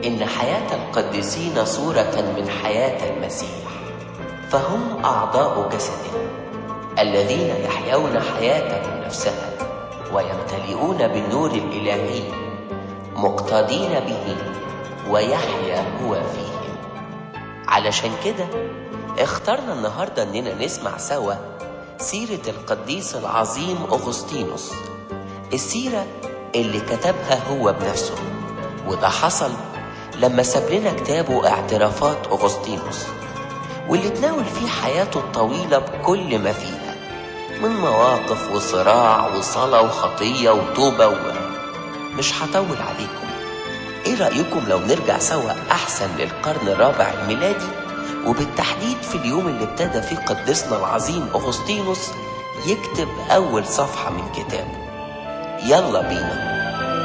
إن حياة القديسين صورة من حياة المسيح فهم أعضاء جسده الذين يحيون حياتهم نفسها ويمتلئون بالنور الإلهي مقتدين به ويحيا هو فيهم علشان كده اخترنا النهاردة اننا نسمع سوا سيرة القديس العظيم أغسطينوس السيرة اللي كتبها هو بنفسه وده حصل لما ساب لنا كتابه اعترافات أغسطينوس واللي تناول فيه حياته الطويلة بكل ما فيها من مواقف وصراع وصلاة وخطية وتوبة و... مش هطول عليكم ايه رأيكم لو نرجع سوا احسن للقرن الرابع الميلادي وبالتحديد في اليوم اللي ابتدى فيه قديسنا العظيم أغسطينوس يكتب أول صفحة من كتابه يلا بينا